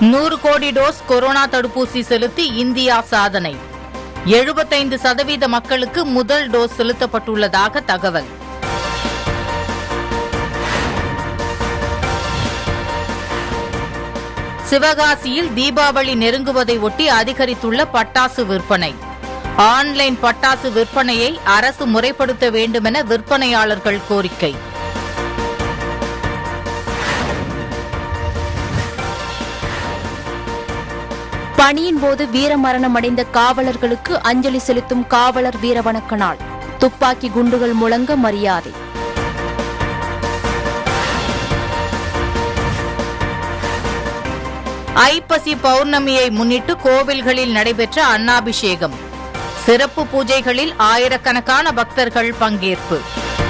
நூறு கோடி dose corona தடுப்பூசி செலுத்தி இந்தியா சாதனை எழுபத்தைந்து சதவீத மக்களுக்கு முதல் டோஸ் செலுத்தப்பட்டுள்ளதாக தகவல் சிவகாசியில் தீபாவளி நெருங்குவதை ஒட்டி அதிகரித்துள்ள பட்டாசு விற்பனை ஆன்லைன் பட்டாசு விற்பனையை அரசு முறைப்படுத்த வேண்டுமென விற்பனையாளர்கள் கோரிக்கை பணியின் போது வீரமரணம் அடைந்த காவலர்களுக்கு அஞ்சலி செலுத்தும் காவலர் வீரவணக்க நாள் துப்பாக்கி குண்டுகள் முழங்க மரியாதை ஐப்பசி பௌர்ணமியை முன்னிட்டு கோவில்களில் நடைபெற்ற அன்னாபிஷேகம் சிறப்பு பூஜைகளில் ஆயிரக்கணக்கான பக்தர்கள் பங்கேற்பு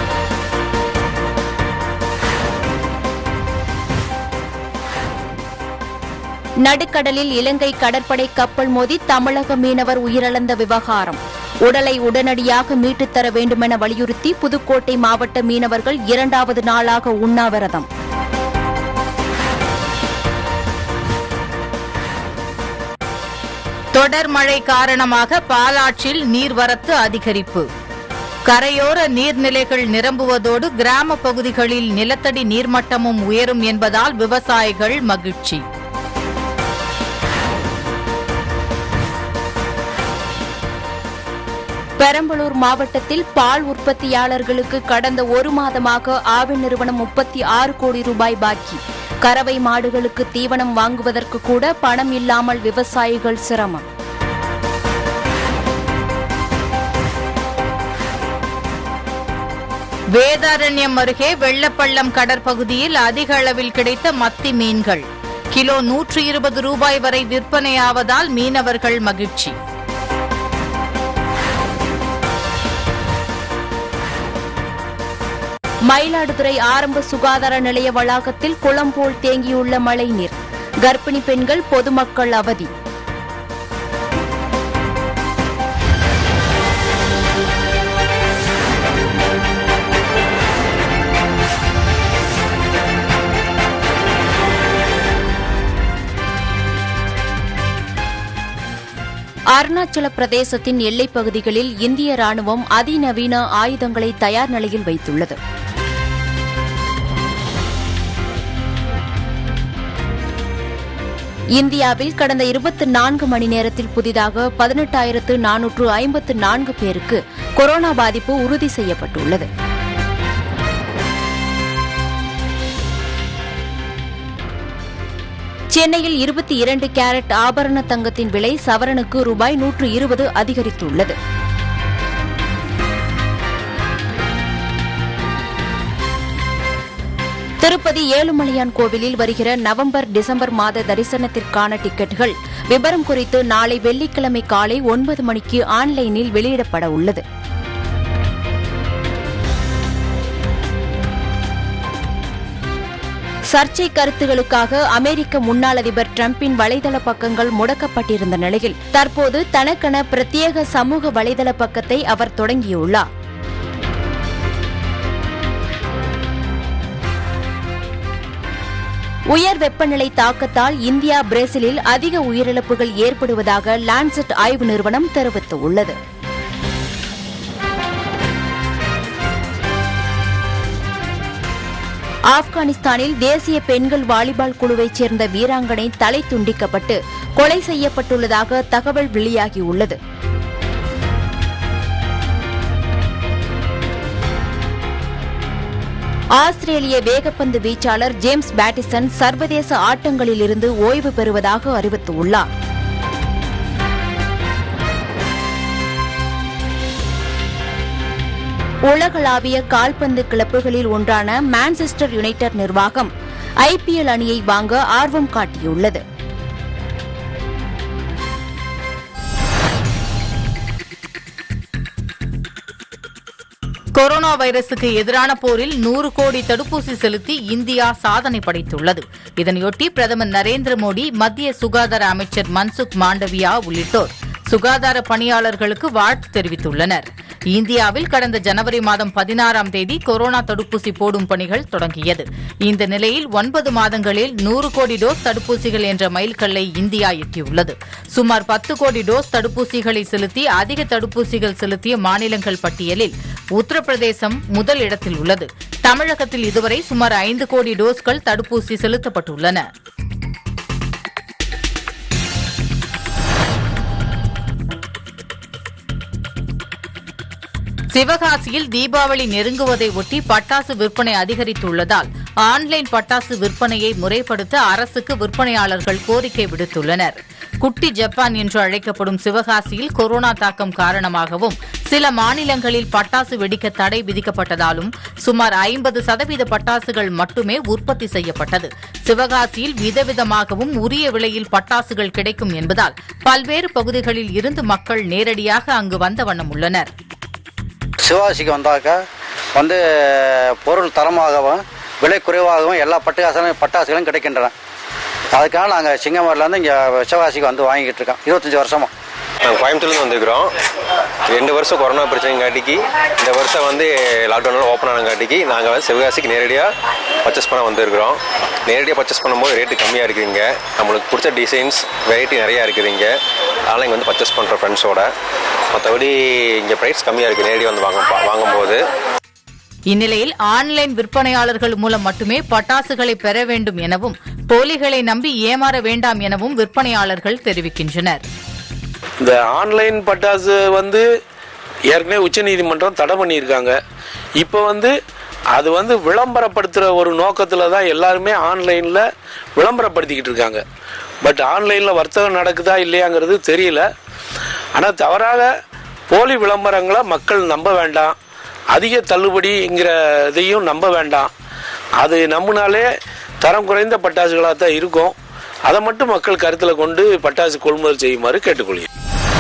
நடுக்கடலில் இலங்கை கடற்படை கப்பல் மோதி தமிழக மீனவர் உயிரிழந்த விவகாரம் உடலை உடனடியாக மீட்டுத் தர வேண்டுமென வலியுறுத்தி புதுக்கோட்டை மாவட்ட மீனவர்கள் இரண்டாவது நாளாக உண்ணாவிரதம் தொடர் மழை காரணமாக பாலாற்றில் நீர்வரத்து அதிகரிப்பு கரையோர நீர்நிலைகள் நிரம்புவதோடு கிராம பகுதிகளில் நிலத்தடி நீர்மட்டமும் உயரும் என்பதால் விவசாயிகள் மகிழ்ச்சி பெரம்பலூர் மாவட்டத்தில் பால் உற்பத்தியாளர்களுக்கு கடந்த ஒரு மாதமாக ஆவின் நிறுவனம் முப்பத்தி ஆறு கோடி ரூபாய் பாக்கி கறவை மாடுகளுக்கு தீவனம் வாங்குவதற்கு கூட பணம் இல்லாமல் விவசாயிகள் சிரமம் வேதாரண்யம் அருகே வெள்ளப்பள்ளம் கடற்பகுதியில் அதிக அளவில் கிடைத்த மத்தி மீன்கள் கிலோ நூற்று இருபது ரூபாய் வரை விற்பனையாவதால் மீனவர்கள் மகிழ்ச்சி மயிலாடுதுறை ஆரம்ப சுகாதார நிலைய வளாகத்தில் குளம் போல் தேங்கியுள்ள மழைநீர் கர்ப்பிணி பெண்கள் பொதுமக்கள் அவதி அருணாச்சல பிரதேசத்தின் எல்லைப் பகுதிகளில் இந்திய ராணுவம் அதிநவீன ஆயுதங்களை தயார் நிலையில் வைத்துள்ளது இந்தியாவில் கடந்த இருபத்தி நான்கு மணி நேரத்தில் புதிதாக பதினெட்டாயிரத்து நானூற்று ஐம்பத்து நான்கு பேருக்கு கொரோனா பாதிப்பு உறுதி செய்யப்பட்டுள்ளது சென்னையில் இருபத்தி இரண்டு கேரட் ஆபரண தங்கத்தின் விலை சவரனுக்கு ரூபாய் நூற்று இருபது அதிகரித்துள்ளது திருப்பதி ஏழுமலையான் கோவிலில் வருகிற நவம்பர் டிசம்பர் மாத தரிசனத்திற்கான டிக்கெட்டுகள் விவரம் குறித்து நாளை வெள்ளிக்கிழமை காலை ஒன்பது மணிக்கு ஆன்லைனில் வெளியிடப்பட உள்ளது சர்ச்சை கருத்துகளுக்காக அமெரிக்க முன்னாள் அதிபர் டிரம்பின் வலைதள பக்கங்கள் முடக்கப்பட்டிருந்த நிலையில் தற்போது தனக்கென பிரத்யேக சமூக வலைதள பக்கத்தை அவர் தொடங்கியுள்ளார் உயர் வெப்பநிலை தாக்கத்தால் இந்தியா பிரேசிலில் அதிக உயிரிழப்புகள் ஏற்படுவதாக லான்செட் ஆய்வு நிறுவனம் தெரிவித்துள்ளது ஆப்கானிஸ்தானில் தேசிய பெண்கள் வாலிபால் குழுவைச் சேர்ந்த வீராங்கனை தலை துண்டிக்கப்பட்டு கொலை செய்யப்பட்டுள்ளதாக தகவல் வெளியாகியுள்ளது ஆஸ்திரேலிய வேகப்பந்து வீச்சாளர் ஜேம்ஸ் பேட்டிசன் சர்வதேச ஆட்டங்களிலிருந்து ஓய்வு பெறுவதாக அறிவித்துள்ளார் உலகளாவிய கால்பந்து கிளப்புகளில் ஒன்றான மான்செஸ்டர் யுனைடெட் நிர்வாகம் ஐபிஎல் அணியை வாங்க ஆர்வம் காட்டியுள்ளது கொரோனா வைரசுக்கு எதிரான போரில் நூறு கோடி தடுப்பூசி செலுத்தி இந்தியா சாதனை படைத்துள்ளது இதனையொட்டி பிரதமர் நரேந்திர மோடி மத்திய சுகாதார அமைச்சர் மன்சுக் மாண்டவியா உள்ளிட்டோர் சுகாதார பணியாளர்களுக்கு வாழ்த்து தெரிவித்துள்ளனர் இந்தியாவில் கடந்த ஜனவரி மாதம் பதினாறாம் தேதி கொரோனா தடுப்பூசி போடும் பணிகள் தொடங்கியது இந்த நிலையில் ஒன்பது மாதங்களில் நூறு கோடி டோஸ் தடுப்பூசிகள் என்ற மைல்கல்லை இந்தியா எட்டியுள்ளது சுமார் பத்து கோடி டோஸ் தடுப்பூசிகளை செலுத்தி அதிக தடுப்பூசிகள் செலுத்திய மாநிலங்கள் பட்டியலில் உத்தரப்பிரதேசம் முதல் இடத்தில் உள்ளது தமிழகத்தில் இதுவரை சுமார் ஐந்து கோடி டோஸ்கள் தடுப்பூசி செலுத்தப்பட்டுள்ளன சிவகாசியில் தீபாவளி நெருங்குவதை ஒட்டி பட்டாசு விற்பனை அதிகரித்துள்ளதால் ஆன்லைன் பட்டாசு விற்பனையை முறைப்படுத்த அரசுக்கு விற்பனையாளர்கள் கோரிக்கை விடுத்துள்ளனர் குட்டி ஜப்பான் என்று அழைக்கப்படும் சிவகாசியில் கொரோனா தாக்கம் காரணமாகவும் சில மாநிலங்களில் பட்டாசு வெடிக்க தடை விதிக்கப்பட்டதாலும் சுமார் ஐம்பது சதவீத பட்டாசுகள் மட்டுமே உற்பத்தி செய்யப்பட்டது சிவகாசியில் விதவிதமாகவும் உரிய விலையில் பட்டாசுகள் கிடைக்கும் என்பதால் பல்வேறு பகுதிகளில் இருந்து மக்கள் நேரடியாக அங்கு வந்த வண்ணம் உள்ளனர் சிவகாசிக்கு வந்தாக்க வந்து பொருள் தரமாகவும் விலை குறைவாகவும் எல்லா பட்டாசுகளும் பட்டாசுகளும் கிடைக்கின்றன அதுக்காக நாங்கள் சிங்கமூர்லேருந்து இங்கே சிவகாசிக்கு வந்து வாங்கிக்கிட்டு இருக்கோம் இருபத்தஞ்சி வருஷமா நாங்கள் கோயம்புத்தூர்லேருந்து வந்திருக்கிறோம் ரெண்டு வருஷம் கொரோனா பிரச்சனைங்காட்டிக்கு இந்த வருஷம் வந்து லாக்டவுனில் ஓப்பன் ஆனங்காட்டிக்கு நாங்கள் வந்து சிவகாசிக்கு நேரடியாக பர்ச்சேஸ் பண்ண வந்திருக்கிறோம் நேரடியாக பர்ச்சேஸ் பண்ணும்போது ரேட்டு கம்மியாக இருக்குதுங்க நம்மளுக்கு பிடிச்ச டிசைன்ஸ் வெரைட்டி நிறையா இருக்குதுங்க அதனால் இங்கே வந்து பர்ச்சேஸ் பண்ணுறோம் ஃப்ரெண்ட்ஸோட மற்றபடி இங்கே ப்ரைஸ் கம்மியாக இருக்குது நேரடியாக வந்து வாங்க வாங்கும்போது இந்நிலையில் ஆன்லைன் விற்பனையாளர்கள் மூலம் மட்டுமே பட்டாசுகளை பெற வேண்டும் எனவும் போலிகளை நம்பி ஏமாற வேண்டாம் எனவும் விற்பனையாளர்கள் தெரிவிக்கின்றனர் இந்த ஆன்லைன் பட்டாசு வந்து ஏற்கனவே உச்சநீதிமன்றம் தடை பண்ணியிருக்காங்க இப்போ வந்து அது வந்து விளம்பரப்படுத்துகிற ஒரு நோக்கத்தில் தான் எல்லாருமே ஆன்லைனில் விளம்பரப்படுத்திக்கிட்டு இருக்காங்க பட் ஆன்லைனில் வர்த்தகம் நடக்குதா இல்லையாங்கிறது தெரியல ஆனால் தவறாக போலி விளம்பரங்களை மக்கள் நம்ப வேண்டாம் அதிக தள்ளுபடிங்கிற இதையும் நம்ப வேண்டாம் அது நம்பினாலே தரம் குறைந்த பட்டாசுகளாக தான் இருக்கும் அதை மட்டும் மக்கள் கருத்தில் கொண்டு பட்டாசு கொள்முதல் செய்யுமாறு கேட்டுக்கொள்கிறேன்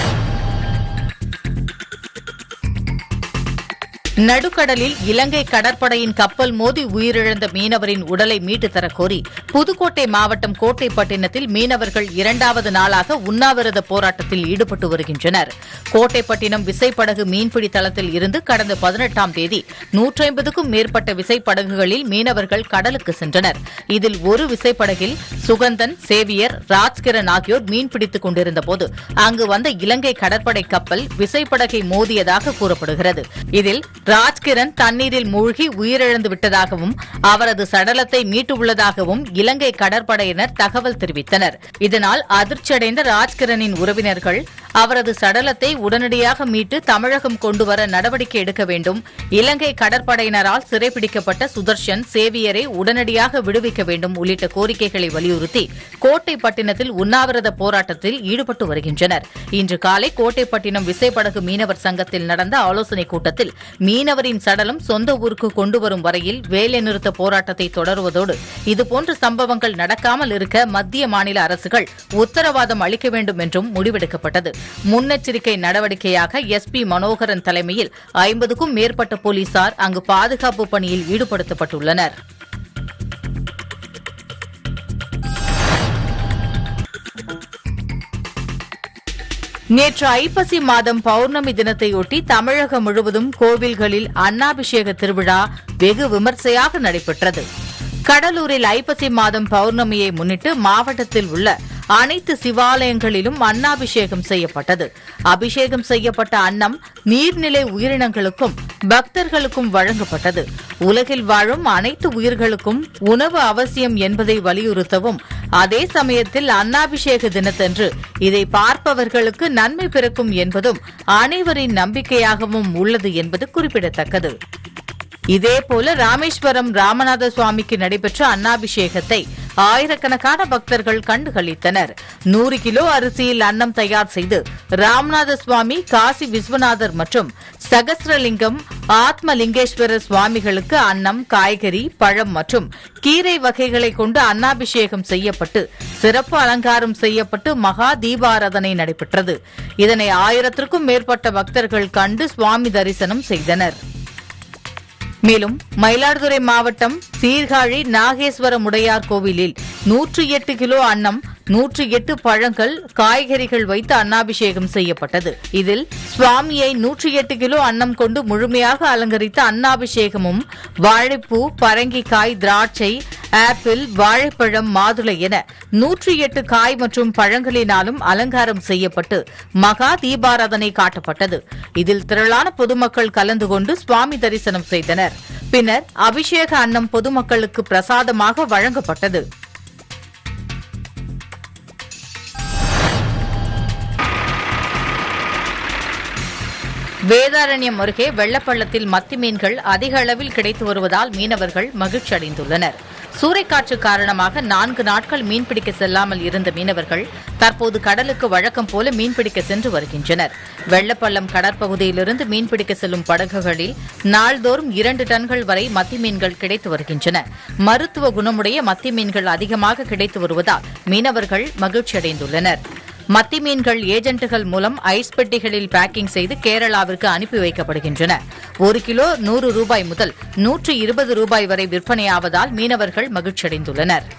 நடுக்கடலில் இலங்கை கடற்படையின் கப்பல் மோதி உயிரிழந்த மீனவரின் உடலை மீட்டு தரக் கோரி புதுக்கோட்டை மாவட்டம் கோட்டைப்பட்டினத்தில் மீனவர்கள் இரண்டாவது நாளாக உண்ணாவிரத போராட்டத்தில் ஈடுபட்டு வருகின்றனர் கோட்டைப்பட்டினம் விசைப்படகு மீன்பிடி தளத்தில் இருந்து கடந்த பதினெட்டாம் தேதி நூற்றைம்பதுக்கும் மேற்பட்ட விசைப்படகுகளில் மீனவர்கள் கடலுக்கு சென்றனர் இதில் ஒரு விசைப்படகில் சுகந்தன் சேவியர் ராஜ்கிரண் ஆகியோர் மீன்பிடித்துக் கொண்டிருந்தபோது அங்கு வந்த இலங்கை கடற்படை கப்பல் விசைப்படகை மோதியதாக கூறப்படுகிறது இதில் ராஜ்கிரண் தண்ணீரில் மூழ்கி உயிரிழந்து விட்டதாகவும் அவரது சடலத்தை மீட்டுள்ளதாகவும் இலங்கை கடற்படையினர் தகவல் தெரிவித்தனர் இதனால் அதிர்ச்சியடைந்த ராஜ்கிரனின் உறவினர்கள் அவரது சடலத்தை உடனடியாக மீட்டு தமிழகம் கொண்டுவர நடவடிக்கை எடுக்க வேண்டும் இலங்கை கடற்படையினரால் சிறைப்பிடிக்கப்பட்ட சுதர்ஷன் சேவியரை உடனடியாக விடுவிக்க வேண்டும் உள்ளிட்ட கோரிக்கைகளை வலியுறுத்தி கோட்டைப்பட்டினத்தில் உண்ணாவிரத போராட்டத்தில் ஈடுபட்டு வருகின்றனர் இன்று காலை கோட்டைப்பட்டினம் விசைப்படகு மீனவர் சங்கத்தில் நடந்த ஆலோசனைக் கூட்டத்தில் மீனவரின் சடலம் சொந்த ஊருக்கு கொண்டு வரும் வரையில் வேலைநிறுத்த போராட்டத்தை தொடருவதோடு இதுபோன்ற சம்பவங்கள் நடக்காமல் இருக்க மத்திய மாநில அரசுகள் உத்தரவாதம் அளிக்க வேண்டும் என்றும் முடிவெடுக்கப்பட்டது முன்னெச்சரிக்கை நடவடிக்கையாக எஸ்பி மனோகரன் தலைமையில் ஐம்பதுக்கும் மேற்பட்ட போலீசார் அங்கு பாதுகாப்பு பணியில் ஈடுபடுத்தப்பட்டுள்ளனர் நேற்று ஐப்பசி மாதம் பௌர்ணமி தினத்தையொட்டி தமிழகம் முழுவதும் கோவில்களில் அன்னாபிஷேக திருவிழா வெகு விமர்சையாக நடைபெற்றது கடலூரில் ஐப்பசி மாதம் பௌர்ணமியை முன்னிட்டு மாவட்டத்தில் உள்ள அனைத்து சிவாலயங்களிலும் அன்னாபிஷேகம் செய்யப்பட்டது அபிஷேகம் செய்யப்பட்ட அன்னம் நீர்நிலை உயிரினங்களுக்கும் பக்தர்களுக்கும் வழங்கப்பட்டது உலகில் வாழும் அனைத்து உயிர்களுக்கும் உணவு அவசியம் என்பதை வலியுறுத்தவும் அதே சமயத்தில் அன்னாபிஷேக தினத்தன்று இதை பார்ப்பவர்களுக்கு நன்மை பிறக்கும் என்பதும் அனைவரின் நம்பிக்கையாகவும் உள்ளது என்பது குறிப்பிடத்தக்கது இதேபோல ராமேஸ்வரம் ராமநாத சுவாமிக்கு நடைபெற்ற அன்னாபிஷேகத்தை ஆயிரக்கணக்கான பக்தர்கள் கண்டுகளித்தனர் நூறு கிலோ அரிசியில் அன்னம் தயார் செய்து ராமநாத சுவாமி காசி விஸ்வநாதர் மற்றும் சகஸ்ரலிங்கம் ஆத்மலிங்கேஸ்வரர் சுவாமிகளுக்கு அன்னம் காய்கறி பழம் மற்றும் கீரை வகைகளை கொண்டு அன்னாபிஷேகம் செய்யப்பட்டு சிறப்பு அலங்காரம் செய்யப்பட்டு மகா தீபாராதனை நடைபெற்றது இதனை ஆயிரத்திற்கும் மேற்பட்ட பக்தர்கள் கண்டு சுவாமி தரிசனம் செய்தனர் மேலும் மயிலாடுதுறை மாவட்டம் சீர்காழி நாகேஸ்வர முடையார் கோவிலில் நூற்றி எட்டு கிலோ அன்னம் நூற்றி எட்டு பழங்கள் காய்கறிகள் வைத்து அன்னாபிஷேகம் செய்யப்பட்டது இதில் சுவாமியை நூற்றி எட்டு கிலோ அன்னம் கொண்டு முழுமையாக அலங்கரித்த அன்னாபிஷேகமும் வாழைப்பூ பரங்கிக்காய் திராட்சை ஆப்பிள் வாழைப்பழம் மாதுளை என நூற்றி எட்டு காய் மற்றும் பழங்களினாலும் அலங்காரம் செய்யப்பட்டு மகா தீபாராதனை காட்டப்பட்டது இதில் திரளான பொதுமக்கள் கலந்து கொண்டு சுவாமி தரிசனம் செய்தனர் பின்னர் அபிஷேக அன்னம் பொதுமக்களுக்கு பிரசாதமாக வழங்கப்பட்டது வேதாரண்யம் அருகே வெள்ளப்பள்ளத்தில் மத்தி மீன்கள் அதிக அளவில் கிடைத்து வருவதால் மீனவர்கள் மகிழ்ச்சி அடைந்துள்ளனர் சூறைக்காற்று காரணமாக நான்கு நாட்கள் மீன்பிடிக்க செல்லாமல் இருந்த மீனவர்கள் தற்போது கடலுக்கு வழக்கம் போல மீன்பிடிக்க சென்று வருகின்றனர் வெள்ளப்பள்ளம் கடற்பகுதியிலிருந்து மீன்பிடிக்க செல்லும் படகுகளில் நாள்தோறும் இரண்டு டன்கள் வரை மத்தி மீன்கள் கிடைத்து வருகின்றன மருத்துவ குணமுடைய மத்தி மீன்கள் அதிகமாக கிடைத்து வருவதால் மீனவர்கள் மகிழ்ச்சி அடைந்துள்ளனர் மத்தி மீன்கள் ஏஜென்ட்டுகள் மூலம் ஐஸ் பெட்டிகளில் பேக்கிங் செய்து கேரளாவிற்கு அனுப்பி வைக்கப்படுகின்றன ஒரு கிலோ நூறு ரூபாய் முதல் நூற்று இருபது ரூபாய் வரை விற்பனையாவதால் மீனவர்கள் மகிழ்ச்சியடைந்துள்ளனர்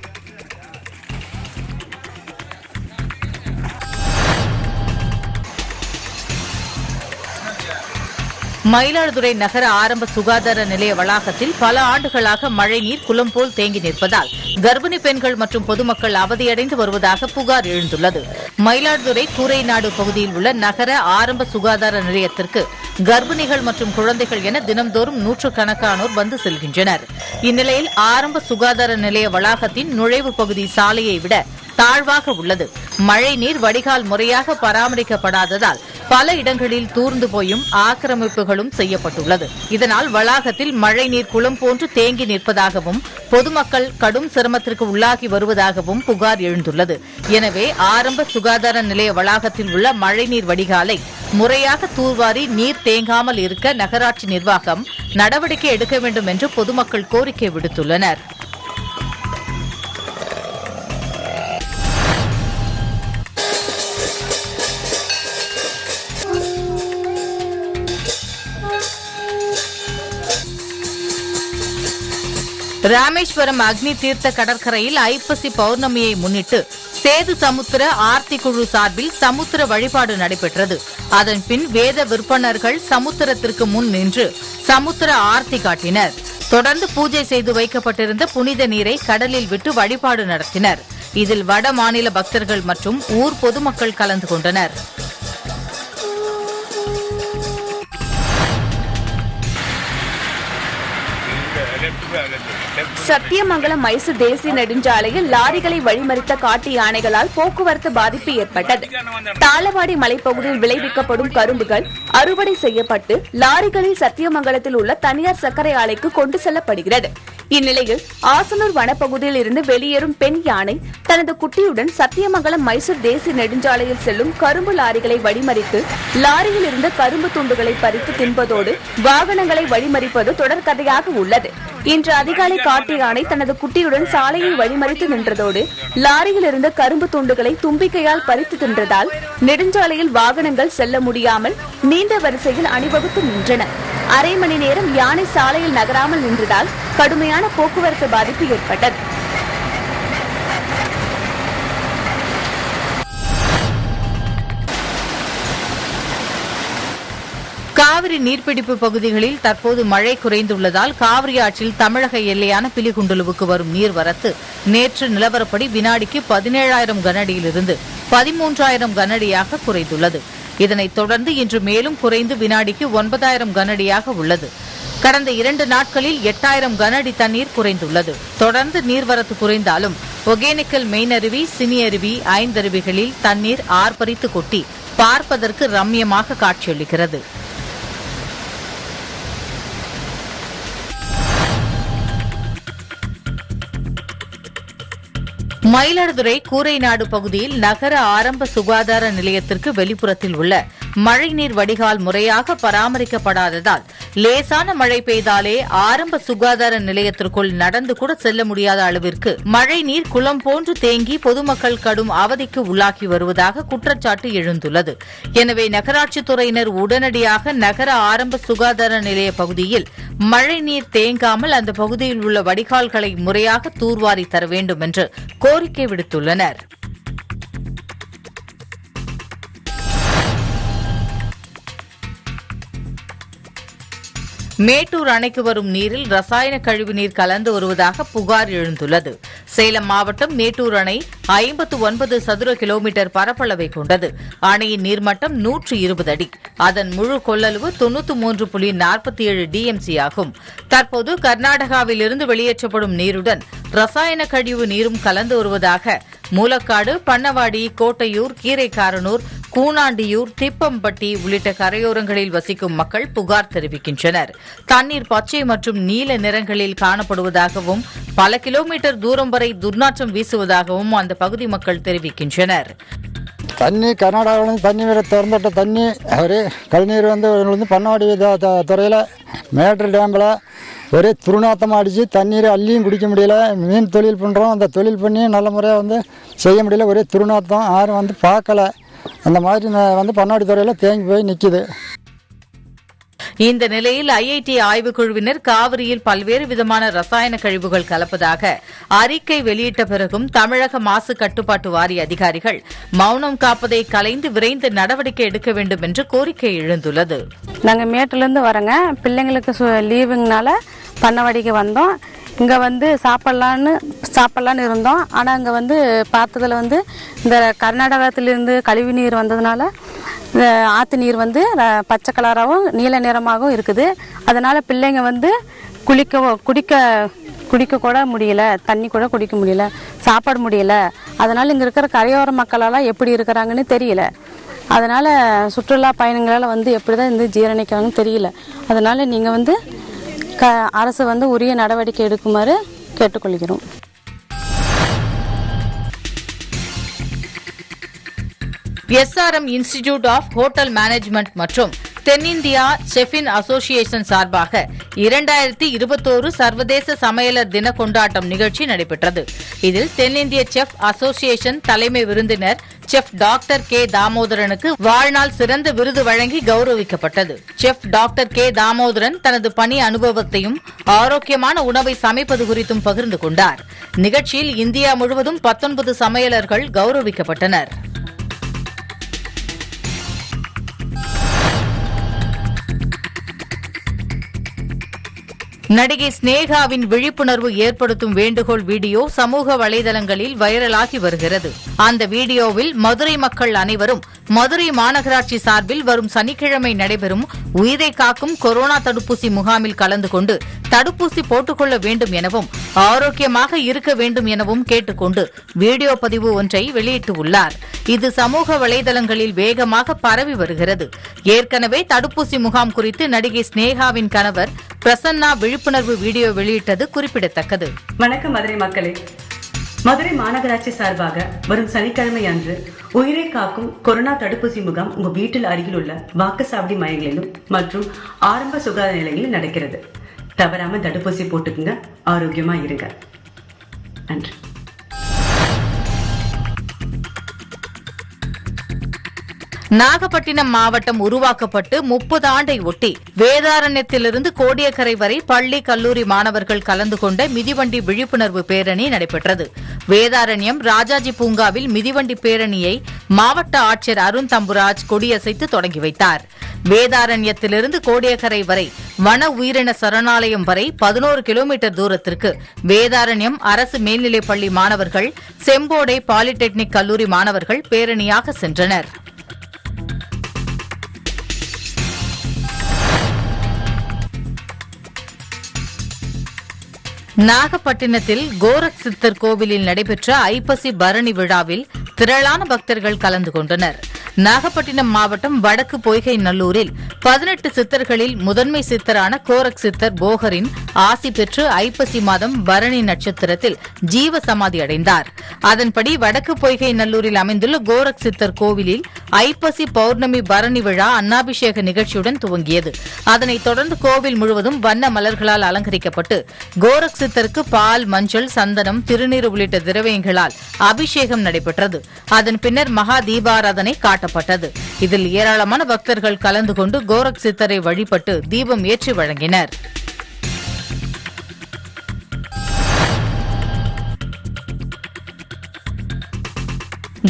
மயிலாடுதுறை நகர ஆரம்ப சுகாதார நிலைய வளாகத்தில் பல ஆண்டுகளாக மழைநீர் குளம் போல் தேங்கி நிற்பதால் கர்ப்பிணி பெண்கள் மற்றும் பொதுமக்கள் அவதியடைந்து வருவதாக புகார் எழுந்துள்ளது மயிலாடுதுறை கூரைநாடு பகுதியில் உள்ள நகர ஆரம்ப சுகாதார நிலையத்திற்கு கர்ப்பிணிகள் மற்றும் குழந்தைகள் என தினம்தோறும் நூற்றுக்கணக்கானோர் வந்து செல்கின்றனர் இந்நிலையில் ஆரம்ப சுகாதார நிலைய வளாகத்தின் நுழைவு பகுதி சாலையை விட தாழ்வாக உள்ளது மழைநீர் வடிகால் முறையாக பராமரிக்கப்படாததால் பல இடங்களில் தூர்ந்து போயும் ஆக்கிரமிப்புகளும் செய்யப்பட்டுள்ளது இதனால் வளாகத்தில் மழைநீர் குளம் போன்று தேங்கி நிற்பதாகவும் பொதுமக்கள் கடும் சிரமத்திற்கு உள்ளாகி வருவதாகவும் புகார் எழுந்துள்ளது எனவே ஆரம்ப சுகாதார நிலைய வளாகத்தில் உள்ள மழைநீர் வடிகாலை முறையாக தூர்வாரி நீர் தேங்காமல் இருக்க நகராட்சி நிர்வாகம் நடவடிக்கை எடுக்க வேண்டும் என்று பொதுமக்கள் கோரிக்கை விடுத்துள்ளனர் ராமேஸ்வரம் அக்னி தீர்த்த கடற்கரையில் ஐப்பசி பௌர்ணமியை முன்னிட்டு சேது சமுத்திர ஆர்த்தி குழு சார்பில் சமுத்திர வழிபாடு நடைபெற்றது அதன் பின் வேத விற்பனர்கள் சமுத்திரத்திற்கு முன் நின்று சமுத்திர ஆர்த்தி காட்டினர் தொடர்ந்து பூஜை செய்து வைக்கப்பட்டிருந்த புனித நீரை கடலில் விட்டு வழிபாடு நடத்தினர் இதில் வட மாநில பக்தர்கள் மற்றும் ஊர் பொதுமக்கள் கலந்து கொண்டனர் சத்தியமங்கலம் மைசூர் தேசிய நெடுஞ்சாலையில் லாரிகளை வழிமறித்த காட்டு யானைகளால் போக்குவரத்து பாதிப்பு ஏற்பட்டது தாளவாடி மலைப்பகுதியில் விளைவிக்கப்படும் கரும்புகள் அறுவடை செய்யப்பட்டு லாரிகளில் சத்தியமங்கலத்தில் உள்ள தனியார் சர்க்கரை ஆலைக்கு கொண்டு செல்லப்படுகிறது இந்நிலையில் ஆசனூர் வனப்பகுதியில் இருந்து வெளியேறும் பெண் யானை தனது குட்டியுடன் சத்தியமங்கலம் மைசூர் தேசிய நெடுஞ்சாலையில் செல்லும் கரும்பு லாரிகளை வழிமறித்து லாரியில் இருந்த கரும்பு துண்டுகளை பறித்து தின்பதோடு வாகனங்களை வழிமறிப்பது தொடர்கதையாக உள்ளது இன்று அதிகாலை காட்டு யானை தனது குட்டியுடன் சாலையை வழிமறித்து நின்றதோடு லாரியில் இருந்த கரும்பு துண்டுகளை தும்பிக்கையால் பறித்து தின்றதால் நெடுஞ்சாலையில் வாகனங்கள் செல்ல முடியாமல் நீண்ட வரிசையில் அணிவகுத்து நின்றன அரை மணி நேரம் யானை சாலையில் நகராமல் நின்றதால் கடுமையான போக்குவரத்து பாதிப்பு ஏற்பட்டது காவிரி நீர்பிடிப்பு பகுதிகளில் தற்போது மழை குறைந்துள்ளதால் காவிரி ஆற்றில் தமிழக எல்லையான பிலிகுண்டுலுவுக்கு வரும் நீர்வரத்து நேற்று நிலவரப்படி வினாடிக்கு பதினேழாயிரம் கனஅடியிலிருந்து பதிமூன்றாயிரம் கனஅடியாக குறைந்துள்ளது இதனைத் தொடர்ந்து இன்று மேலும் குறைந்து வினாடிக்கு ஒன்பதாயிரம் கனஅடியாக உள்ளது கடந்த இரண்டு நாட்களில் எட்டாயிரம் கனஅடி தண்ணீர் குறைந்துள்ளது தொடர்ந்து நீர்வரத்து குறைந்தாலும் ஒகேனக்கல் மெயினருவி சினி அருவி ஐந்தருவிகளில் தண்ணீர் ஆர்ப்பரித்து கொட்டி பார்ப்பதற்கு ரம்யமாக காட்சியளிக்கிறது மயிலாடுதுறை கூரைநாடு பகுதியில் நகர ஆரம்ப சுகாதார நிலையத்திற்கு வெளிப்புறத்தில் உள்ள மழைநீர் வடிகால் முறையாக பராமரிக்கப்படாததால் லேசான மழை பெய்தாலே ஆரம்ப சுகாதார நிலையத்திற்குள் நடந்து கூட செல்ல முடியாத அளவிற்கு மழைநீர் குளம் போன்று தேங்கி பொதுமக்கள் கடும் அவதிக்கு உள்ளாக்கி வருவதாக குற்றச்சாட்டு எழுந்துள்ளது எனவே நகராட்சித் துறையினர் உடனடியாக நகர ஆரம்ப சுகாதார நிலைய பகுதியில் மழைநீர் தேங்காமல் அந்த பகுதியில் உள்ள வடிகால்களை முறையாக தூர்வாரி தர வேண்டும் என்று கோரிக்கை விடுத்துள்ளனர் மேட்டூர் அணைக்கு வரும் நீரில் ரசாயன கழிவு நீர் கலந்து வருவதாக புகார் எழுந்துள்ளது சேலம் மாவட்டம் மேட்டூர் அணை ஐம்பத்து ஒன்பது சதுர கிலோமீட்டர் பரப்பளவை கொண்டது அணையின் நீர்மட்டம் நூற்று இருபது அடி அதன் முழு கொள்ளளவு தொன்னூற்று மூன்று புள்ளி நாற்பத்தி ஏழு டிஎம்சி ஆகும் தற்போது கர்நாடகாவிலிருந்து வெளியேற்றப்படும் நீருடன் ரசாயன கழிவு நீரும் கலந்து வருவதாக மூலக்காடு பண்ணவாடி கோட்டையூர் கீரைக்காரனூர் கூனாண்டியூர் திப்பம்பட்டி உள்ளிட்ட கரையோரங்களில் வசிக்கும் மக்கள் புகார் தெரிவிக்கின்றனர் தண்ணீர் பச்சை மற்றும் நீல நிறங்களில் காணப்படுவதாகவும் பல கிலோமீட்டர் தூரம் வரை துர்நாற்றம் வீசுவதாகவும் அந்த பகுதி மக்கள் தெரிவிக்கின்றனர் தண்ணி கர்நாடகாவிலேருந்து தண்ணி வேறு திறந்துட்ட தண்ணி ஒரே கழிநீர் வந்து வந்து பண்ணவாடி த- த- துறையில் மேட்ரு டேமில் ஒரே துருநாத்தமாக அடித்து தண்ணீர் அள்ளியும் குடிக்க முடியல மீன் தொழில் பண்ணுறோம் அந்த தொழில் பண்ணி நல்ல முறையாக வந்து செய்ய முடியல ஒரே துருநாத்தம் யாரும் வந்து பார்க்கல அந்த மாதிரி ந- வந்து பண்ணவாடி துறையில் தேங்கி போய் நிற்கிது இந்த நிலையில் ஐஐடி ஆய்வுக்குழுவினர் காவிரியில் பல்வேறு விதமான ரசாயன கழிவுகள் கலப்பதாக அறிக்கை வெளியிட்ட பிறகும் தமிழக மாசு கட்டுப்பாட்டு வாரிய அதிகாரிகள் மௌனம் காப்பதை கலைந்து விரைந்து நடவடிக்கை எடுக்க வேண்டும் என்று கோரிக்கை எழுந்துள்ளது நாங்கள் மேட்டுலேருந்து வரோங்க பிள்ளைங்களுக்கு சு லீவுங்கனால பண்ணவாடிக்கு வந்தோம் இங்கே வந்து சாப்பிட்லான்னு சாப்பிட்லான்னு இருந்தோம் ஆனால் இங்கே வந்து பார்த்ததுல வந்து இந்த கர்நாடகத்திலிருந்து கழிவு நீர் வந்ததுனால இந்த ஆற்று நீர் வந்து ர- பச்சை கலராகவும் நீல நிறமாகவும் இருக்குது அதனால் பிள்ளைங்க வந்து குளிக்க குடிக்க குடிக்க கூட முடியல தண்ணி கூட குடிக்க முடியல சாப்பாடு முடியல அதனால் இங்கே இருக்கிற கரையோர மக்களெல்லாம் எப்படி இருக்கிறாங்கன்னு தெரியல அதனால் சுற்றுலா பயணிகளால் வந்து எப்படி தான் இந்த ஜீரணிக்கிறாங்கன்னு தெரியல அதனால் நீங்கள் வந்து க அரசு வந்து உரிய நடவடிக்கை எடுக்குமாறு கேட்டுக்கொள்கிறோம் SRM institute of hotel management மற்றும் தென்னிந்தியா செஃபின் அசோசியேஷன் சார்பாக இரண்டாயிரத்தி இருபத்தோரு சர்வதேச சமையலர் தின கொண்டாட்டம் நிகழ்ச்சி நடைபெற்றது இதில் தென்னிந்திய செஃப் அசோசியேஷன் தலைமை விருந்தினர் செஃப் டாக்டர் கே தாமோதரனுக்கு வாழ்நாள் சிறந்த விருது வழங்கி கௌரவிக்கப்பட்டது செஃப் டாக்டர் கே தாமோதரன் தனது பணி அனுபவத்தையும் ஆரோக்கியமான உணவை சமைப்பது குறித்தும் பகிர்ந்து கொண்டார் நிகழ்ச்சியில் இந்தியா முழுவதும் பத்தொன்பது சமையலர்கள் கௌரவிக்கப்பட்டனர் நடிகை ஸ்னேகாவின் விழிப்புணர்வு ஏற்படுத்தும் வேண்டுகோள் வீடியோ சமூக வலைதளங்களில் வைரலாகி வருகிறது அந்த வீடியோவில் மதுரை மக்கள் அனைவரும் மதுரை மாநகராட்சி சார்பில் வரும் சனிக்கிழமை நடைபெறும் உயிரை காக்கும் கொரோனா தடுப்பூசி முகாமில் கலந்து கொண்டு தடுப்பூசி போட்டுக்கொள்ள வேண்டும் எனவும் ஆரோக்கியமாக இருக்க வேண்டும் எனவும் கேட்டுக்கொண்டு வீடியோ பதிவு ஒன்றை வெளியிட்டுள்ளார் இது சமூக வலைதளங்களில் வேகமாக பரவி வருகிறது ஏற்கனவே தடுப்பூசி முகாம் குறித்து நடிகை ஸ்னேகாவின் கணவர் பிரசன்னா விழிப்புணர்வு வீடியோ வெளியிட்டது குறிப்பிடத்தக்கது வணக்கம் மதுரை மக்களே மதுரை மாநகராட்சி சார்பாக வரும் சனிக்கிழமை அன்று உயிரை காக்கும் கொரோனா தடுப்பூசி முகாம் உங்க வீட்டில் அருகில் உள்ள வாக்குச்சாவடி மையங்களிலும் மற்றும் ஆரம்ப சுகாதார நிலையங்களில் நடக்கிறது தவறாம தடுப்பூசி போட்டுக்குங்க ஆரோக்கியமா இருங்க நன்றி நாகப்பட்டினம் மாவட்டம் உருவாக்கப்பட்டு முப்பது ஆண்டை ஒட்டி வேதாரண்யத்திலிருந்து கோடியக்கரை வரை பள்ளி கல்லூரி மாணவர்கள் கலந்து கொண்ட மிதிவண்டி விழிப்புணர்வு பேரணி நடைபெற்றது வேதாரண்யம் ராஜாஜி பூங்காவில் மிதிவண்டி பேரணியை மாவட்ட ஆட்சியர் அருண் தம்புராஜ் கொடியசைத்து தொடங்கி வைத்தார் வேதாரண்யத்திலிருந்து கோடியக்கரை வரை வன உயிரின சரணாலயம் வரை பதினோரு கிலோமீட்டர் தூரத்திற்கு வேதாரண்யம் அரசு மேல்நிலைப் பள்ளி மாணவர்கள் செம்போடை பாலிடெக்னிக் கல்லூரி மாணவர்கள் பேரணியாக சென்றனர் நாகப்பட்டினத்தில் கோரக் சித்தர் கோவிலில் நடைபெற்ற ஐப்பசி பரணி விழாவில் திரளான பக்தர்கள் கலந்து கொண்டனர் நாகப்பட்டினம் மாவட்டம் வடக்கு பொய்கை நல்லூரில் பதினெட்டு சித்தர்களில் முதன்மை சித்தரான கோரக் சித்தர் போகரின் ஆசி பெற்று ஐப்பசி மாதம் பரணி நட்சத்திரத்தில் ஜீவ சமாதி அடைந்தார் அதன்படி வடக்கு பொய்கை நல்லூரில் அமைந்துள்ள கோரக் சித்தர் கோவிலில் ஐப்பசி பௌர்ணமி பரணி விழா அன்னாபிஷேக நிகழ்ச்சியுடன் துவங்கியது அதனைத் தொடர்ந்து கோவில் முழுவதும் வண்ண மலர்களால் அலங்கரிக்கப்பட்டு கோரக் சித்தருக்கு பால் மஞ்சள் சந்தனம் திருநீர் உள்ளிட்ட திரவியங்களால் அபிஷேகம் நடைபெற்றது அதன் பின்னர் மகா தீபாராதனை காட்டப்பட்டது இதில் ஏராளமான பக்தர்கள் கலந்து கொண்டு கோரக் சித்தரை வழிபட்டு தீபம் ஏற்றி வழங்கினர்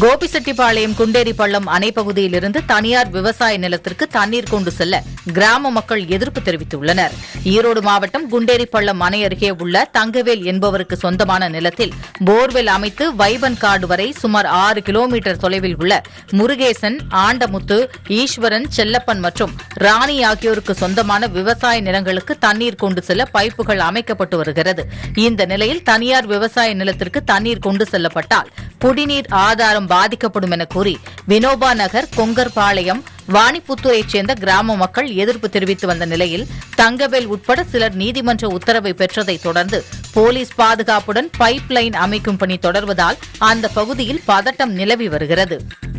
கோபிசெட்டிப்பாளையம் குண்டேரி பள்ளம் அணை பகுதியிலிருந்து தனியார் விவசாய நிலத்திற்கு தண்ணீர் கொண்டு செல்ல கிராம மக்கள் எதிர்ப்பு தெரிவித்துள்ளனர் ஈரோடு மாவட்டம் குண்டேரி பள்ளம் அணை அருகே உள்ள தங்கவேல் என்பவருக்கு சொந்தமான நிலத்தில் போர்வெல் அமைத்து வைபன் காடு வரை சுமார் ஆறு கிலோமீட்டர் தொலைவில் உள்ள முருகேசன் ஆண்டமுத்து ஈஸ்வரன் செல்லப்பன் மற்றும் ராணி ஆகியோருக்கு சொந்தமான விவசாய நிலங்களுக்கு தண்ணீர் கொண்டு செல்ல பைப்புகள் அமைக்கப்பட்டு வருகிறது இந்த நிலையில் தனியார் விவசாய நிலத்திற்கு தண்ணீர் கொண்டு செல்லப்பட்டால் குடிநீர் ஆதாரம் பாதிக்கப்படும் என கூறி வினோபா நகர் கொங்கர்பாளையம் வாணிப்புத்தூரைச் சேர்ந்த கிராம மக்கள் எதிர்ப்பு தெரிவித்து வந்த நிலையில் தங்கவேல் உட்பட சிலர் நீதிமன்ற உத்தரவை பெற்றதைத் தொடர்ந்து போலீஸ் பாதுகாப்புடன் பைப் லைன் அமைக்கும் பணி தொடர்வதால் அந்த பகுதியில் பதட்டம் நிலவி வருகிறது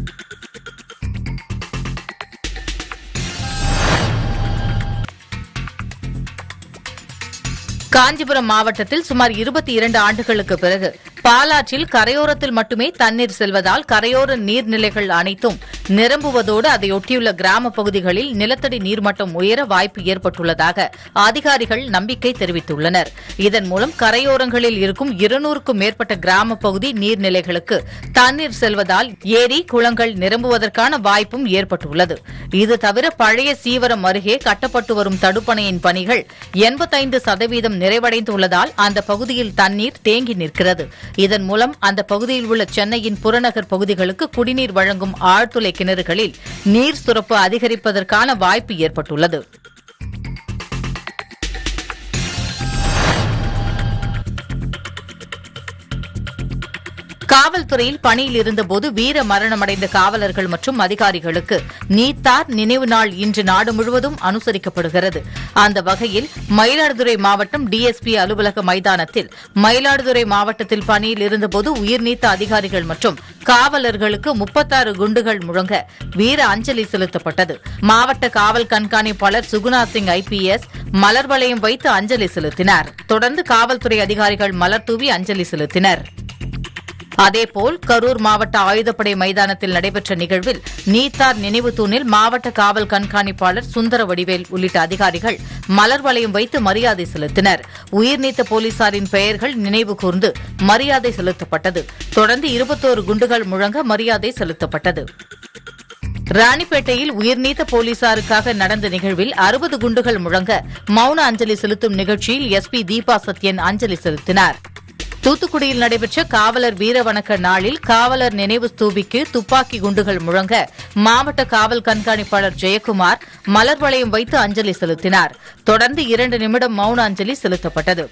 காஞ்சிபுரம் மாவட்டத்தில் சுமார் இருபத்தி இரண்டு ஆண்டுகளுக்கு பிறகு பாலாற்றில் கரையோரத்தில் மட்டுமே தண்ணீர் செல்வதால் கரையோர நீர்நிலைகள் அனைத்தும் நிரம்புவதோடு அதையொட்டியுள்ள கிராம பகுதிகளில் நிலத்தடி நீர்மட்டம் உயர வாய்ப்பு ஏற்பட்டுள்ளதாக அதிகாரிகள் நம்பிக்கை தெரிவித்துள்ளனர் இதன் மூலம் கரையோரங்களில் இருக்கும் இருநூறுக்கும் மேற்பட்ட கிராம பகுதி நீர்நிலைகளுக்கு தண்ணீர் செல்வதால் ஏரி குளங்கள் நிரம்புவதற்கான வாய்ப்பும் ஏற்பட்டுள்ளது இது தவிர பழைய சீவரம் அருகே கட்டப்பட்டு வரும் தடுப்பணையின் பணிகள் எண்பத்தைந்து சதவீதம் நிறைவடைந்துள்ளதால் அந்த பகுதியில் தண்ணீர் தேங்கி நிற்கிறது இதன் மூலம் அந்த பகுதியில் உள்ள சென்னையின் புறநகர் பகுதிகளுக்கு குடிநீர் வழங்கும் ஆழ்துளை கிணறுகளில் நீர் சுரப்பு அதிகரிப்பதற்கான வாய்ப்பு ஏற்பட்டுள்ளது காவல்துறையில் பணியில் இருந்தபோது வீர மரணமடைந்த காவலர்கள் மற்றும் அதிகாரிகளுக்கு நீத்தார் நினைவு நாள் இன்று நாடு முழுவதும் அனுசரிக்கப்படுகிறது அந்த வகையில் மயிலாடுதுறை மாவட்டம் டிஎஸ்பி அலுவலக மைதானத்தில் மயிலாடுதுறை மாவட்டத்தில் பணியில் இருந்தபோது உயிர்நீத்த அதிகாரிகள் மற்றும் காவலர்களுக்கு முப்பத்தாறு குண்டுகள் முழங்க வீர அஞ்சலி செலுத்தப்பட்டது மாவட்ட காவல் கண்காணிப்பாளர் சுகுணா சிங் ஐபிஎஸ் மலர் வளையம் வைத்து அஞ்சலி செலுத்தினார் தொடர்ந்து காவல்துறை அதிகாரிகள் மலர் தூவி அஞ்சலி செலுத்தினர் அதேபோல் கரூர் மாவட்ட ஆயுதப்படை மைதானத்தில் நடைபெற்ற நிகழ்வில் நீத்தார் நினைவு தூணில் மாவட்ட காவல் கண்காணிப்பாளர் சுந்தர வடிவேல் உள்ளிட்ட அதிகாரிகள் மலர் வளையம் வைத்து மரியாதை செலுத்தினர் உயிர்நீத்த போலீசாரின் பெயர்கள் நினைவு கூர்ந்து மரியாதை செலுத்தப்பட்டது தொடர்ந்து இருபத்தோரு குண்டுகள் முழங்க மரியாதை செலுத்தப்பட்டது ராணிப்பேட்டையில் உயிர்நீத்த போலீசாருக்காக நடந்த நிகழ்வில் அறுபது குண்டுகள் முழங்க மௌன அஞ்சலி செலுத்தும் நிகழ்ச்சியில் எஸ்பி தீபா சத்யன் அஞ்சலி செலுத்தினார் தூத்துக்குடியில் நடைபெற்ற காவலர் வீரவணக்க நாளில் காவலர் நினைவு ஸ்தூபிக்கு துப்பாக்கி குண்டுகள் முழங்க மாவட்ட காவல் கண்காணிப்பாளர் ஜெயக்குமார் மலர் வளையம் வைத்து அஞ்சலி செலுத்தினார் தொடர்ந்து இரண்டு நிமிடம் மௌன அஞ்சலி செலுத்தப்பட்டது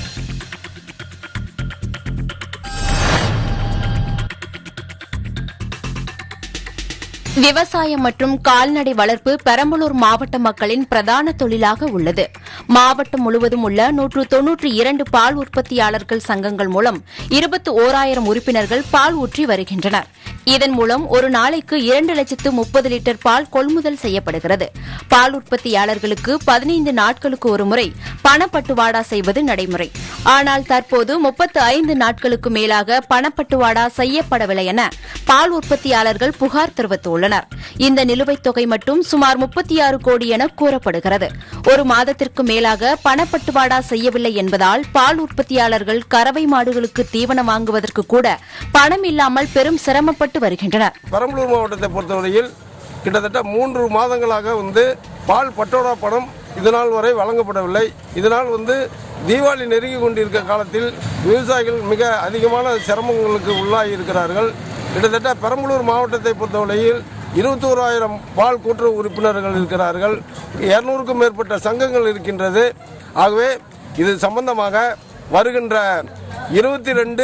விவசாயம் மற்றும் கால்நடை வளர்ப்பு பெரம்பலூர் மாவட்ட மக்களின் பிரதான தொழிலாக உள்ளது மாவட்டம் முழுவதும் உள்ள நூற்று தொன்னூற்றி இரண்டு பால் உற்பத்தியாளர்கள் சங்கங்கள் மூலம் இருபத்தி ஓராயிரம் உறுப்பினர்கள் பால் ஊற்றி வருகின்றனர் இதன் மூலம் ஒரு நாளைக்கு இரண்டு லட்சத்து முப்பது லிட்டர் பால் கொள்முதல் செய்யப்படுகிறது பால் உற்பத்தியாளர்களுக்கு பதினைந்து நாட்களுக்கு ஒருமுறை பணப்பட்டுவாடா செய்வது நடைமுறை ஆனால் தற்போது முப்பத்து ஐந்து நாட்களுக்கு மேலாக பணப்பட்டுவாடா செய்யப்படவில்லை என பால் உற்பத்தியாளர்கள் புகார் தெரிவித்துள்ளனர் இந்த நிலுவைத் தொகை மட்டும் சுமார் முப்பத்தி ஆறு கோடி என கூறப்படுகிறது ஒரு மாதத்திற்கு மேலாக பணப்பட்டுவாடா செய்யவில்லை என்பதால் பால் உற்பத்தியாளர்கள் கறவை மாடுகளுக்கு தீவனம் வாங்குவதற்கு கூட பணம் இல்லாமல் பெரும் சிரமப்பட்டு வருகின்றனர் பெரம்பலூர் மாவட்டத்தை பொறுத்தவரையில் கிட்டத்தட்ட மூன்று மாதங்களாக வந்து பால் பட்டோடா பணம் இதனால் வரை வழங்கப்படவில்லை இதனால் வந்து தீபாவளி நெருங்கி கொண்டிருக்க காலத்தில் விவசாயிகள் மிக அதிகமான சிரமங்களுக்கு உள்ளாகி இருக்கிறார்கள் கிட்டத்தட்ட பெரம்பலூர் மாவட்டத்தை பொறுத்தவரையில் இருபத்தோராயிரம் பால் கூட்டுறவு உறுப்பினர்கள் இருக்கிறார்கள் இருநூறுக்கும் மேற்பட்ட சங்கங்கள் இருக்கின்றது ஆகவே இது சம்பந்தமாக வருகின்ற இருபத்தி ரெண்டு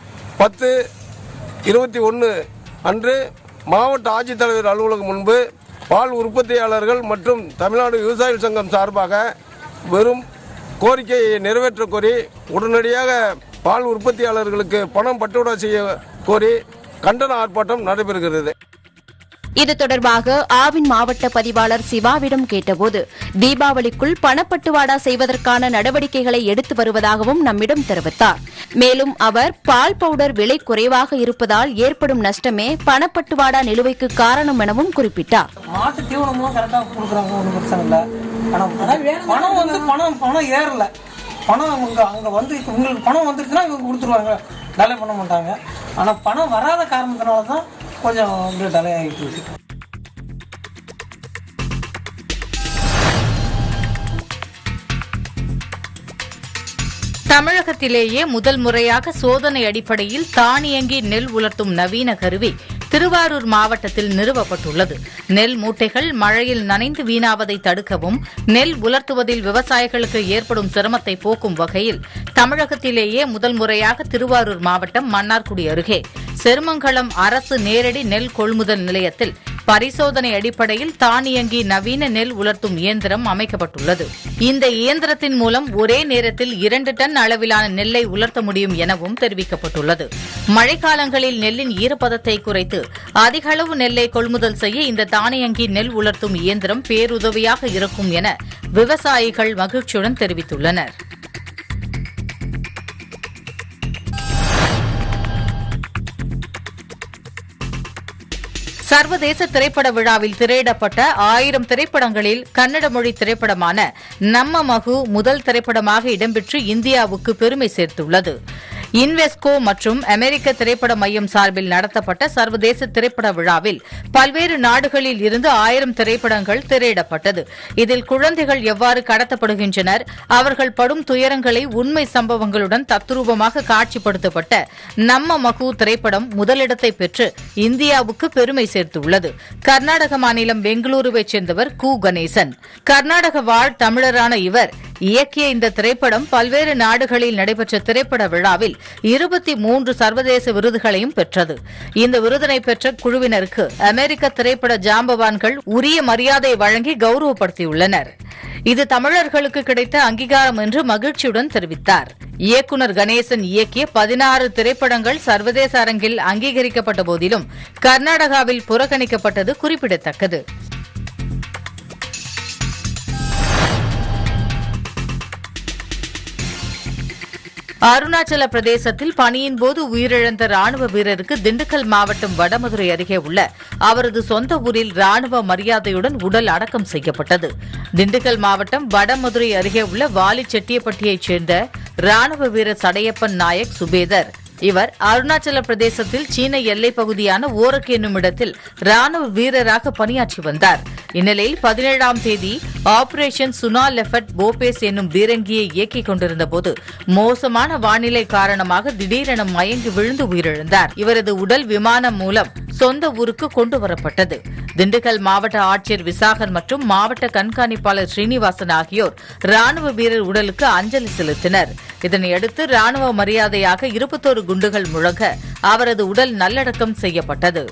பத்து இருபத்தி ஒன்று அன்று மாவட்ட ஆட்சித்தலைவர் அலுவலகம் முன்பு பால் உற்பத்தியாளர்கள் மற்றும் தமிழ்நாடு விவசாயிகள் சங்கம் சார்பாக வெறும் கோரிக்கையை நிறைவேற்ற கோரி உடனடியாக பால் உற்பத்தியாளர்களுக்கு பணம் பட்டுவிடா செய்ய கோரி கண்டன ஆர்ப்பாட்டம் நடைபெறுகிறது இது தொடர்பாக ஆவின் மாவட்ட பதிவாளர் சிவாவிடம் கேட்டபோது தீபாவளிக்குள் பணப்பட்டுவாடா செய்வதற்கான நடவடிக்கைகளை எடுத்து வருவதாகவும் நம்மிடம் தெரிவித்தார் மேலும் அவர் பால் பவுடர் விலை குறைவாக இருப்பதால் ஏற்படும் நஷ்டமே பணப்பட்டுவாடா நிலுவைக்கு காரணம் எனவும் குறிப்பிட்டார் மாட்டு தீவனம்லாம் கரெக்டாக கொடுக்குறாங்க ஒன்றும் பிரச்சனை இல்லை ஆனால் பணம் வந்து பணம் பணம் ஏறல பணம் அங்கே அங்கே வந்து இப்போ உங்களுக்கு பணம் வந்துருச்சுன்னா இவங்க கொடுத்துருவாங்க டலே பண்ண மாட்டாங்க ஆனால் பணம் வராத காரணத்தினால தான் கொஞ்சம் அப்படியே டலே ஆகிட்டு இருக்கு தமிழகத்திலேயே முதல் முறையாக சோதனை அடிப்படையில் தானியங்கி நெல் உலர்த்தும் நவீன கருவி திருவாரூர் மாவட்டத்தில் நிறுவப்பட்டுள்ளது நெல் மூட்டைகள் மழையில் நனைந்து வீணாவதை தடுக்கவும் நெல் உலர்த்துவதில் விவசாயிகளுக்கு ஏற்படும் சிரமத்தை போக்கும் வகையில் தமிழகத்திலேயே முதல் முறையாக திருவாரூர் மாவட்டம் மன்னார்குடி அருகே செருமங்கலம் அரசு நேரடி நெல் கொள்முதல் நிலையத்தில் பரிசோதனை அடிப்படையில் தானியங்கி நவீன நெல் உலர்த்தும் இயந்திரம் அமைக்கப்பட்டுள்ளது இந்த இயந்திரத்தின் மூலம் ஒரே நேரத்தில் இரண்டு டன் அளவிலான நெல்லை உலர்த்த முடியும் எனவும் தெரிவிக்கப்பட்டுள்ளது மழைக்காலங்களில் நெல்லின் ஈரப்பதத்தை குறைத்து அதிக அளவு நெல்லை கொள்முதல் செய்ய இந்த தானியங்கி நெல் உலர்த்தும் இயந்திரம் பேருதவியாக இருக்கும் என விவசாயிகள் மகிழ்ச்சியுடன் தெரிவித்துள்ளனர் சர்வதேச திரைப்பட விழாவில் திரையிடப்பட்ட ஆயிரம் திரைப்படங்களில் கன்னட மொழி திரைப்படமான நம்ம மகு முதல் திரைப்படமாக இடம்பெற்று இந்தியாவுக்கு பெருமை சேர்த்துள்ளது இன்வெஸ்கோ மற்றும் அமெரிக்க திரைப்பட மையம் சார்பில் நடத்தப்பட்ட சர்வதேச திரைப்பட விழாவில் பல்வேறு நாடுகளில் இருந்து ஆயிரம் திரைப்படங்கள் திரையிடப்பட்டது இதில் குழந்தைகள் எவ்வாறு கடத்தப்படுகின்றனர் அவர்கள் படும் துயரங்களை உண்மை சம்பவங்களுடன் தத்ரூபமாக காட்சிப்படுத்தப்பட்ட நம்ம மகு திரைப்படம் முதலிடத்தை பெற்று இந்தியாவுக்கு பெருமை சேர்த்துள்ளது கர்நாடக மாநிலம் பெங்களூருவைச் சேர்ந்தவர் கு கணேசன் கர்நாடக வாழ் தமிழரான இவர் இயக்கிய இந்த திரைப்படம் பல்வேறு நாடுகளில் நடைபெற்ற திரைப்பட விழாவில் இருபத்தி மூன்று சர்வதேச விருதுகளையும் பெற்றது இந்த விருதினை பெற்ற குழுவினருக்கு அமெரிக்க திரைப்பட ஜாம்பவான்கள் உரிய மரியாதை வழங்கி கௌரவப்படுத்தியுள்ளனர் இது தமிழர்களுக்கு கிடைத்த அங்கீகாரம் என்று மகிழ்ச்சியுடன் தெரிவித்தார் இயக்குநர் கணேசன் இயக்கிய பதினாறு திரைப்படங்கள் சர்வதேச அரங்கில் அங்கீகரிக்கப்பட்ட போதிலும் கர்நாடகாவில் புறக்கணிக்கப்பட்டது குறிப்பிடத்தக்கது அருணாச்சல பிரதேசத்தில் பணியின் போது உயிரிழந்த ராணுவ வீரருக்கு திண்டுக்கல் மாவட்டம் வடமதுரை அருகே உள்ள அவரது சொந்த ஊரில் ராணுவ மரியாதையுடன் உடல் அடக்கம் செய்யப்பட்டது திண்டுக்கல் மாவட்டம் வடமதுரை அருகே உள்ள வாலிச்செட்டியப்பட்டியைச் சேர்ந்த ராணுவ வீரர் சடையப்பன் நாயக் சுபேதர் இவர் அருணாச்சல பிரதேசத்தில் சீன எல்லைப் பகுதியான ஓரக் என்னும் இடத்தில் ராணுவ வீரராக பணியாற்றி வந்தார் இந்நிலையில் பதினேழாம் தேதி ஆபரேஷன் சுனா லெஃபட் போபேஸ் என்னும் பீரங்கியை இயக்கிக் கொண்டிருந்தபோது மோசமான வானிலை காரணமாக திடீரென மயங்கி விழுந்து உயிரிழந்தார் இவரது உடல் விமானம் மூலம் சொந்த ஊருக்கு கொண்டு வரப்பட்டது திண்டுக்கல் மாவட்ட ஆட்சியர் விசாகன் மற்றும் மாவட்ட கண்காணிப்பாளர் ஸ்ரீனிவாசன் ஆகியோர் ராணுவ வீரர் உடலுக்கு அஞ்சலி செலுத்தினர் இதனையடுத்து ராணுவ மரியாதையாக இருபத்தோரு குண்டுகள் முழங்க அவரது உடல் நல்லடக்கம் செய்யப்பட்டது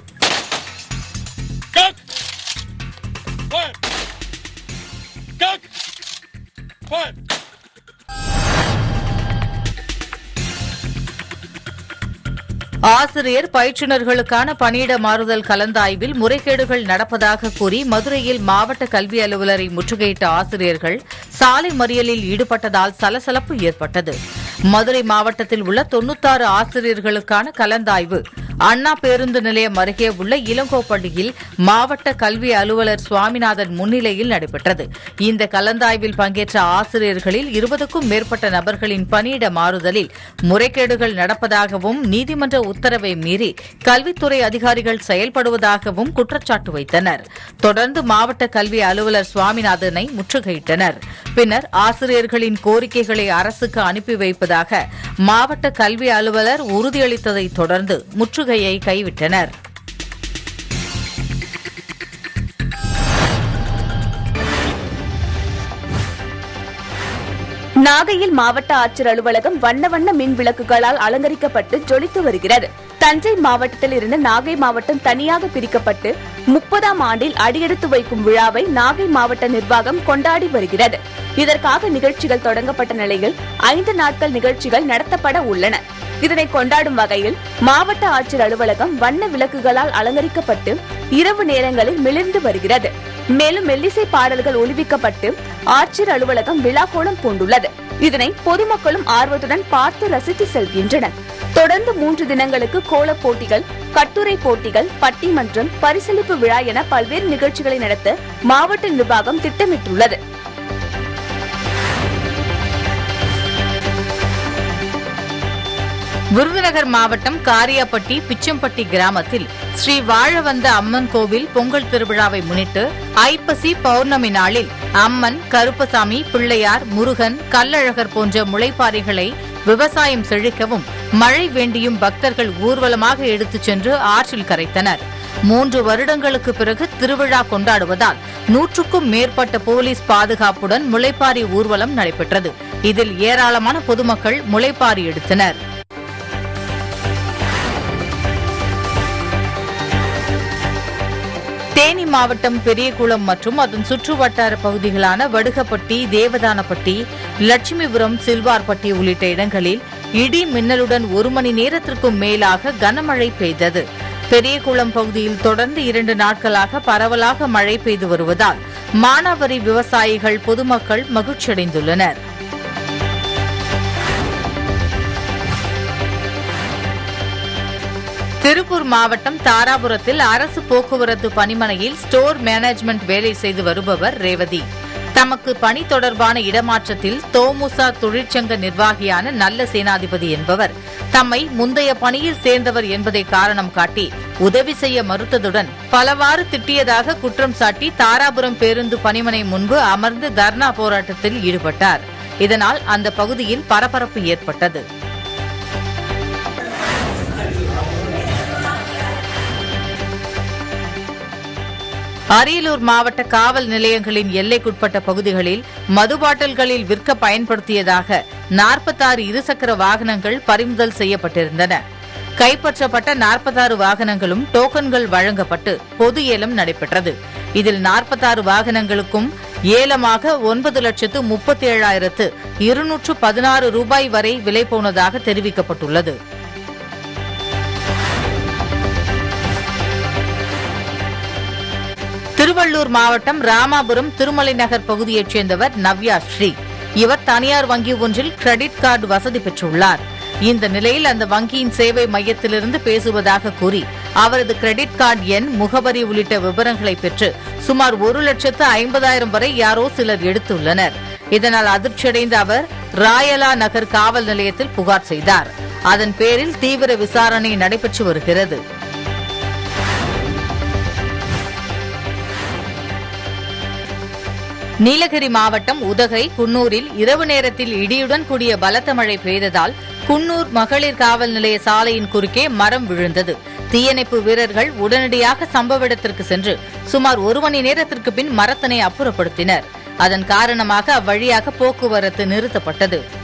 ஆசிரியர் பயிற்றுநர்களுக்கான பணியிட மாறுதல் கலந்தாய்வில் முறைகேடுகள் நடப்பதாக கூறி மதுரையில் மாவட்ட கல்வி அலுவலரை முற்றுகையிட்ட ஆசிரியர்கள் சாலை மறியலில் ஈடுபட்டதால் சலசலப்பு ஏற்பட்டது மதுரை மாவட்டத்தில் உள்ள தொன்னூத்தாறு ஆசிரியர்களுக்கான கலந்தாய்வு அண்ணா பேருந்து நிலையம் அருகே உள்ள இளங்கோப்பள்ளியில் மாவட்ட கல்வி அலுவலர் சுவாமிநாதன் முன்னிலையில் நடைபெற்றது இந்த கலந்தாய்வில் பங்கேற்ற ஆசிரியர்களில் இருபதுக்கும் மேற்பட்ட நபர்களின் பணியிட மாறுதலில் முறைகேடுகள் நடப்பதாகவும் நீதிமன்ற உத்தரவை மீறி கல்வித்துறை அதிகாரிகள் செயல்படுவதாகவும் குற்றச்சாட்டு வைத்தனர் தொடர்ந்து மாவட்ட கல்வி அலுவலர் சுவாமிநாதனை முற்றுகையிட்டனர் பின்னர் ஆசிரியர்களின் கோரிக்கைகளை அரசுக்கு அனுப்பி வைப்பதாக மாவட்ட கல்வி அலுவலர் உறுதியளித்ததை தொடர்ந்து முற்றுகையை கைவிட்டனர் நாகையில் மாவட்ட ஆட்சியர் அலுவலகம் வண்ண வண்ண மின் விளக்குகளால் அலங்கரிக்கப்பட்டு ஜொலித்து வருகிறது தஞ்சை மாவட்டத்தில் இருந்து நாகை மாவட்டம் தனியாக பிரிக்கப்பட்டு முப்பதாம் ஆண்டில் அடியெடுத்து வைக்கும் விழாவை நாகை மாவட்ட நிர்வாகம் கொண்டாடி வருகிறது இதற்காக நிகழ்ச்சிகள் தொடங்கப்பட்ட நிலையில் ஐந்து நாட்கள் நிகழ்ச்சிகள் நடத்தப்பட உள்ளன இதனை கொண்டாடும் வகையில் மாவட்ட ஆட்சியர் அலுவலகம் வண்ண விளக்குகளால் அலங்கரிக்கப்பட்டு இரவு நேரங்களில் மிளிர்ந்து வருகிறது மேலும் மெல்லிசை பாடல்கள் ஒலிவிக்கப்பட்டு ஆட்சியர் அலுவலகம் விழாக்கோலம் பூண்டுள்ளது இதனை பொதுமக்களும் ஆர்வத்துடன் பார்த்து ரசித்து செல்கின்றனர் தொடர்ந்து மூன்று தினங்களுக்கு கோலப் போட்டிகள் கட்டுரை போட்டிகள் பட்டிமன்றம் பரிசளிப்பு விழா என பல்வேறு நிகழ்ச்சிகளை நடத்த மாவட்ட நிர்வாகம் திட்டமிட்டுள்ளது விருதுநகர் மாவட்டம் காரியாப்பட்டி பிச்சம்பட்டி கிராமத்தில் ஸ்ரீ வாழவந்த அம்மன் கோவில் பொங்கல் திருவிழாவை முன்னிட்டு ஐப்பசி பௌர்ணமி நாளில் அம்மன் கருப்பசாமி பிள்ளையார் முருகன் கல்லழகர் போன்ற முளைப்பாரிகளை விவசாயம் செழிக்கவும் மழை வேண்டியும் பக்தர்கள் ஊர்வலமாக எடுத்துச் சென்று ஆற்றில் கரைத்தனர் மூன்று வருடங்களுக்கு பிறகு திருவிழா கொண்டாடுவதால் நூற்றுக்கும் மேற்பட்ட போலீஸ் பாதுகாப்புடன் முளைப்பாரி ஊர்வலம் நடைபெற்றது இதில் ஏராளமான பொதுமக்கள் முளைப்பாரி எடுத்தனர் தேனி மாவட்டம் பெரியகுளம் மற்றும் அதன் சுற்றுவட்டார பகுதிகளான வடுகப்பட்டி தேவதானப்பட்டி லட்சுமிபுரம் சில்வார்பட்டி உள்ளிட்ட இடங்களில் இடி மின்னலுடன் ஒரு மணி நேரத்திற்கும் மேலாக கனமழை பெய்தது பெரியகுளம் பகுதியில் தொடர்ந்து இரண்டு நாட்களாக பரவலாக மழை பெய்து வருவதால் மானாவரி விவசாயிகள் பொதுமக்கள் மகிழ்ச்சியடைந்துள்ளனர் திருப்பூர் மாவட்டம் தாராபுரத்தில் அரசு போக்குவரத்து பணிமனையில் ஸ்டோர் மேனேஜ்மெண்ட் வேலை செய்து வருபவர் ரேவதி தமக்கு பணி தொடர்பான இடமாற்றத்தில் தோமுசா தொழிற்சங்க நிர்வாகியான நல்ல சேனாதிபதி என்பவர் தம்மை முந்தைய பணியில் சேர்ந்தவர் என்பதை காரணம் காட்டி உதவி செய்ய மறுத்ததுடன் பலவாறு திட்டியதாக குற்றம் சாட்டி தாராபுரம் பேருந்து பணிமனை முன்பு அமர்ந்து தர்ணா போராட்டத்தில் ஈடுபட்டார் இதனால் அந்த பகுதியில் பரபரப்பு ஏற்பட்டது அரியலூர் மாவட்ட காவல் நிலையங்களின் எல்லைக்குட்பட்ட பகுதிகளில் மது பாட்டில்களில் விற்க பயன்படுத்தியதாக நாற்பத்தாறு இருசக்கர வாகனங்கள் பறிமுதல் செய்யப்பட்டிருந்தன கைப்பற்றப்பட்ட நாற்பத்தாறு வாகனங்களும் டோக்கன்கள் வழங்கப்பட்டு பொது ஏலம் நடைபெற்றது இதில் நாற்பத்தாறு வாகனங்களுக்கும் ஏலமாக ஒன்பது லட்சத்து முப்பத்தி ஏழாயிரத்து இருநூற்று பதினாறு ரூபாய் வரை விலை போனதாக தெரிவிக்கப்பட்டுள்ளது திருவள்ளூர் மாவட்டம் ராமாபுரம் திருமலை நகர் பகுதியைச் சேர்ந்தவர் நவ்யா ஸ்ரீ இவர் தனியார் வங்கி ஒன்றில் கிரெடிட் கார்டு வசதி பெற்றுள்ளார் இந்த நிலையில் அந்த வங்கியின் சேவை மையத்திலிருந்து பேசுவதாக கூறி அவரது கிரெடிட் கார்டு எண் முகவரி உள்ளிட்ட விவரங்களை பெற்று சுமார் ஒரு லட்சத்து ஐம்பதாயிரம் வரை யாரோ சிலர் எடுத்துள்ளனர் இதனால் அதிர்ச்சியடைந்த அவர் ராயலா நகர் காவல் நிலையத்தில் புகார் செய்தார் அதன் பேரில் தீவிர விசாரணை நடைபெற்று வருகிறது நீலகிரி மாவட்டம் உதகை குன்னூரில் இரவு நேரத்தில் இடியுடன் கூடிய பலத்த மழை பெய்ததால் குன்னூர் மகளிர் காவல் நிலைய சாலையின் குறுக்கே மரம் விழுந்தது தீயணைப்பு வீரர்கள் உடனடியாக சம்பவ இடத்திற்கு சென்று சுமார் ஒரு மணி நேரத்திற்கு பின் மரத்தினை அப்புறப்படுத்தினர் அதன் காரணமாக அவ்வழியாக போக்குவரத்து நிறுத்தப்பட்டது